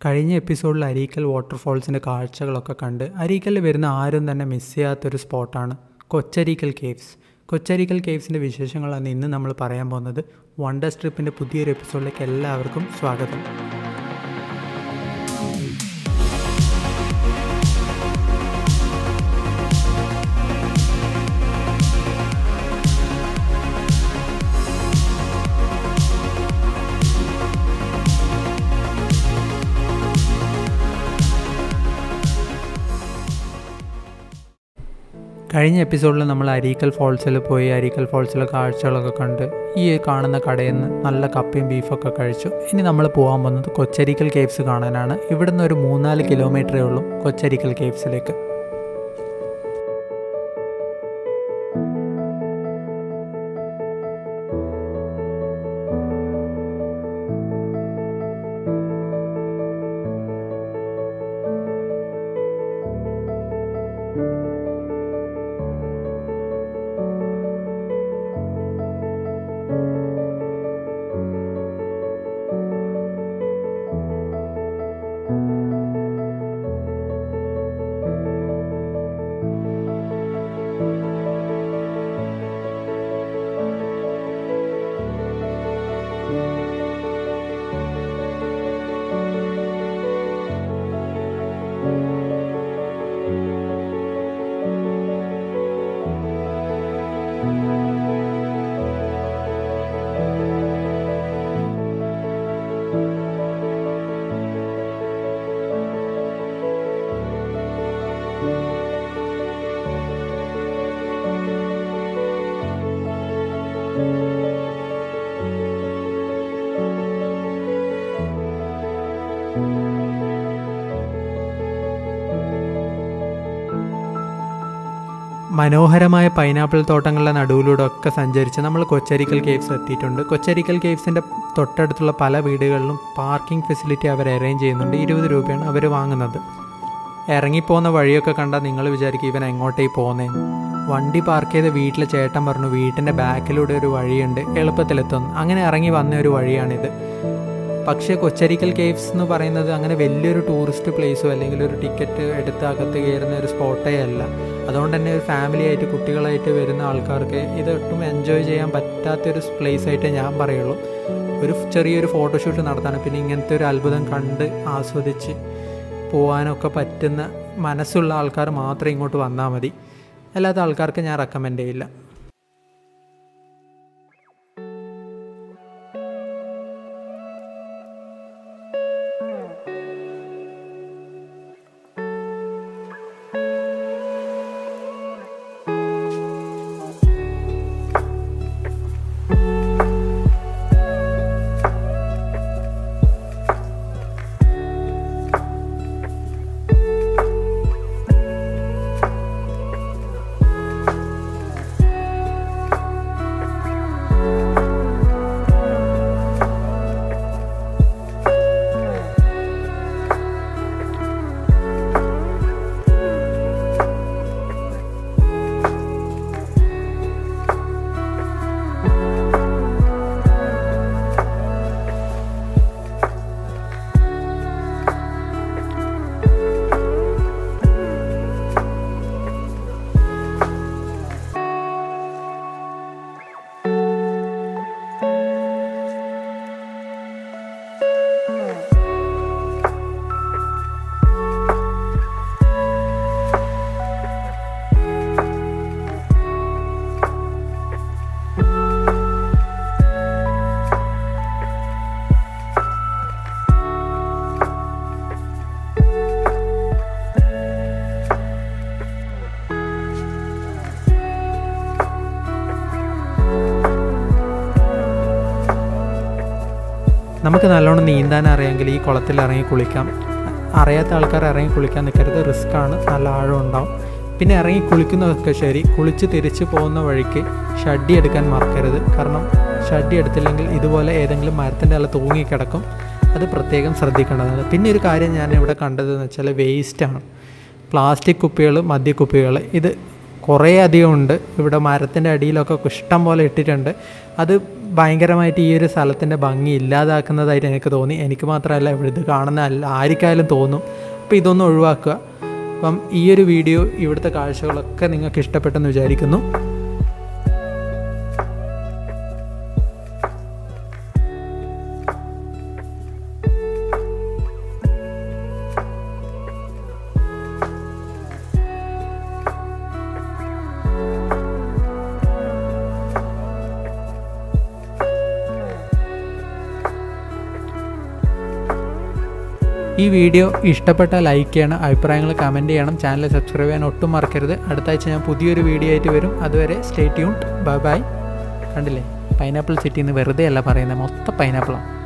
കഴിഞ്ഞ എപ്പിസോഡിൽ അരീക്കൽ വാട്ടർഫോൾസിൻ്റെ കാഴ്ചകളൊക്കെ കണ്ട് അരീക്കലിൽ വരുന്ന ആരും തന്നെ മിസ് ചെയ്യാത്തൊരു സ്പോട്ടാണ് കൊച്ചരീക്കൽ കേവ്സ് കൊച്ചരീക്കൽ കേവ്സിൻ്റെ വിശേഷങ്ങളാണ് ഇന്ന് നമ്മൾ പറയാൻ പോകുന്നത് വണ്ടർ സ്ട്രിപ്പിൻ്റെ പുതിയൊരു എപ്പിസോഡിലേക്ക് എല്ലാവർക്കും സ്വാഗതം കഴിഞ്ഞ എപ്പിസോഡിൽ നമ്മൾ അരീക്കൽ ഫോൾസിൽ പോയി അരീക്കൽ ഫോൾസിലെ കാഴ്ചകളൊക്കെ കണ്ട് ഈ കാണുന്ന കടയിൽ നിന്ന് നല്ല കപ്പയും ബീഫൊക്കെ കഴിച്ചു ഇനി നമ്മൾ പോകാൻ പോകുന്നത് കൊച്ചരിക്കൽ കേവ്സ് കാണാനാണ് ഇവിടുന്ന് ഒരു മൂന്നാല് കിലോമീറ്ററേ ഉള്ളൂ കൊച്ചരിക്കൽ കേവ്സിലേക്ക് മനോഹരമായ പൈനാപ്പിൾ തോട്ടങ്ങളുടെ നടുവിലൂടെ ഒക്കെ സഞ്ചരിച്ച് നമ്മൾ കൊച്ചരിക്കൽ കേവ്സ് എത്തിയിട്ടുണ്ട് കൊച്ചരിക്കൽ കേവ്സിൻ്റെ തൊട്ടടുത്തുള്ള പല വീടുകളിലും പാർക്കിംഗ് ഫെസിലിറ്റി അവർ അറേഞ്ച് ചെയ്യുന്നുണ്ട് ഇരുപത് രൂപയാണ് അവർ വാങ്ങുന്നത് ഇറങ്ങിപ്പോകുന്ന വഴിയൊക്കെ കണ്ടാൽ നിങ്ങൾ വിചാരിക്കും ഇവൻ എങ്ങോട്ടേക്ക് പോകുന്നേ വണ്ടി പാർക്ക് ചെയ്ത വീട്ടിലെ ചേട്ടൻ പറഞ്ഞു വീട്ടിൻ്റെ ബാക്കിലൂടെ ഒരു വഴിയുണ്ട് എളുപ്പത്തിലെത്തുന്നു അങ്ങനെ ഇറങ്ങി വന്ന ഒരു വഴിയാണിത് പക്ഷേ കൊച്ചരിക്കൽ കേവ്സ് എന്ന് പറയുന്നത് അങ്ങനെ വലിയൊരു ടൂറിസ്റ്റ് പ്ലേസോ അല്ലെങ്കിൽ ഒരു ടിക്കറ്റ് എടുത്ത് അകത്ത് കയറുന്ന ഒരു സ്പോട്ടേ അല്ല അതുകൊണ്ട് തന്നെ ഒരു ഫാമിലി ആയിട്ട് കുട്ടികളായിട്ട് വരുന്ന ആൾക്കാർക്ക് ഇത് ഒട്ടും എൻജോയ് ചെയ്യാൻ പറ്റാത്തൊരു പ്ലേസ് ആയിട്ട് ഞാൻ പറയുള്ളൂ ഒരു ചെറിയൊരു ഫോട്ടോഷൂട്ട് നടത്താൻ പിന്നെ ഇങ്ങനത്തെ ഒരു അത്ഭുതം കണ്ട് ആസ്വദിച്ച് പോകാനൊക്കെ പറ്റുന്ന മനസ്സുള്ള ആൾക്കാർ മാത്രം ഇങ്ങോട്ട് വന്നാൽ മതി അല്ലാത്ത ആൾക്കാർക്ക് ഞാൻ റെക്കമെൻഡ് ചെയ്യില്ല നമുക്ക് നല്ലോണം നീന്താൻ അറിയാമെങ്കിൽ ഈ കുളത്തിൽ ഇറങ്ങി കുളിക്കാം അറിയാത്ത ആൾക്കാർ ഇറങ്ങി കുളിക്കാൻ നിൽക്കരുത് റിസ്ക് ആണ് നല്ല ആഴം ഉണ്ടാവും പിന്നെ ഇറങ്ങി കുളിക്കുന്നതൊക്കെ ശരി കുളിച്ച് തിരിച്ചു പോകുന്ന വഴിക്ക് ഷഡ്ഡി എടുക്കാൻ മറക്കരുത് കാരണം ഷഡ്ഡി എടുത്തില്ലെങ്കിൽ ഇതുപോലെ ഏതെങ്കിലും മരത്തിൻ്റെ അല്ല തൂങ്ങിക്കിടക്കും അത് പ്രത്യേകം ശ്രദ്ധിക്കേണ്ടതാണ് പിന്നെ ഒരു കാര്യം ഞാൻ ഇവിടെ കണ്ടതെന്ന് വെച്ചാൽ വേസ്റ്റാണ് പ്ലാസ്റ്റിക് കുപ്പികൾ മദ്യക്കുപ്പികൾ ഇത് കുറേ അധികം ഉണ്ട് ഇവിടെ മരത്തിൻ്റെ അടിയിലൊക്കെ ഇഷ്ടം പോലെ ഇട്ടിട്ടുണ്ട് അത് ഭയങ്കരമായിട്ട് ഈ ഒരു സ്ഥലത്തിൻ്റെ ഭംഗി ഇല്ലാതാക്കുന്നതായിട്ട് എനിക്ക് തോന്നി എനിക്ക് മാത്രമല്ല ഇവിടെ ഇത് കാണുന്ന അല്ല ആർക്കായാലും തോന്നും അപ്പോൾ ഇതൊന്നും ഒഴിവാക്കുക അപ്പം ഈ ഒരു വീഡിയോ ഇവിടുത്തെ കാഴ്ചകളൊക്കെ നിങ്ങൾക്ക് ഇഷ്ടപ്പെട്ടെന്ന് വിചാരിക്കുന്നു ഈ വീഡിയോ ഇഷ്ടപ്പെട്ടാൽ ലൈക്ക് ചെയ്യണം അഭിപ്രായങ്ങൾ കമൻറ്റ് ചെയ്യണം ചാനൽ സബ്സ്ക്രൈബ് ചെയ്യാൻ ഒട്ടും മറക്കരുത് അടുത്ത ആഴ്ച ഞാൻ പുതിയൊരു വീഡിയോ ആയിട്ട് വരും അതുവരെ സ്റ്റേ ട്യൂൺഡ് ബൈ ബൈ കണ്ടില്ലേ പൈനാപ്പിൾ സിറ്റിന്ന് വെറുതെ അല്ല പറയുന്നത് മൊത്തം പൈനാപ്പിളാണ്